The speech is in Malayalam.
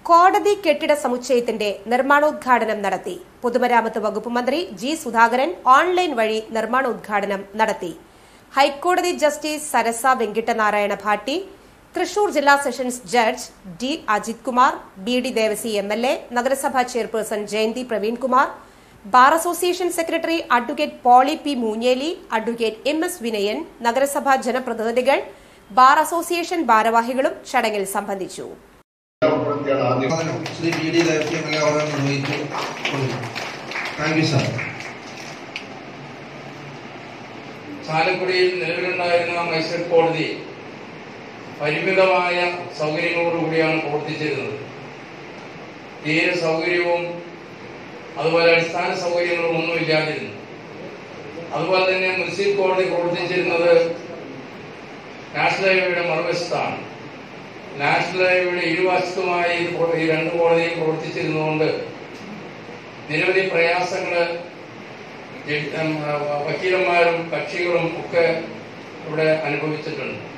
കോടതി കെട്ടിട സമുച്ചയത്തിന്റെ നിർമ്മാണോദ്ഘാടനം നടത്തി പൊതുമരാമത്ത് വകുപ്പ് മന്ത്രി ജി സുധാകരൻ ഓൺലൈൻ വഴി നിർമ്മാണോദ്ഘാടനം നടത്തി ഹൈക്കോടതി ജസ്റ്റിസ് സരസ വെങ്കിട്ടനാരായണ ഭാട്ടി തൃശൂർ ജില്ലാ sessions judge D Ajith Kumar B D Devassy M L A നഗരസഭാ chairperson Jayanthi Praveenkumar bar association secretary advocate Poly P Moonjeli advocate M S Vinayan നഗരസഭാ ജനപ്രതിനിധികൾ ബാർ അസോസിയേഷൻ ഭാരവാഹികളും ചടങ്ങിൽ സംബന്ധിച്ചു ഉൾപ്പെടുത്തിയാണ് ആദ്യം സാധനം ശ്രീ ബി ഡി ദേവസ്യം എല്ലാവരും നിർവഹിച്ചു കൊടുക്കും താങ്ക് യു സാർ ചാലക്കുടിയിൽ നിലവിലുണ്ടായിരുന്ന മജിസ്ട്രേറ്റ് കോടതി പരിമിതമായ സൗകര്യങ്ങളോടുകൂടിയാണ് പ്രവർത്തിച്ചിരുന്നത് തീരെ സൗകര്യവും അതുപോലെ അടിസ്ഥാന സൗകര്യങ്ങളും ഒന്നും ഇല്ലാതിരുന്നു അതുപോലെ തന്നെ മുനിസിപ്പൽ കോടതി പ്രവർത്തിച്ചിരുന്നത് നാഷണൽ ഹൈവേയുടെ മറുവശത്താണ് നാഷണൽ ഹൈവേയുടെ ഇരുവശത്തുമായി ഇത് പ്രവ- ഈ രണ്ട് കോടതിയും പ്രവർത്തിച്ചിരുന്നതുകൊണ്ട് നിരവധി പ്രയാസങ്ങള് ജഡ്- ഉം, ആ, വക്കീലന്മാരും കക്ഷികളും ഒക്കെ ഇവിടെ അനുഭവിച്ചിട്ടുണ്ട്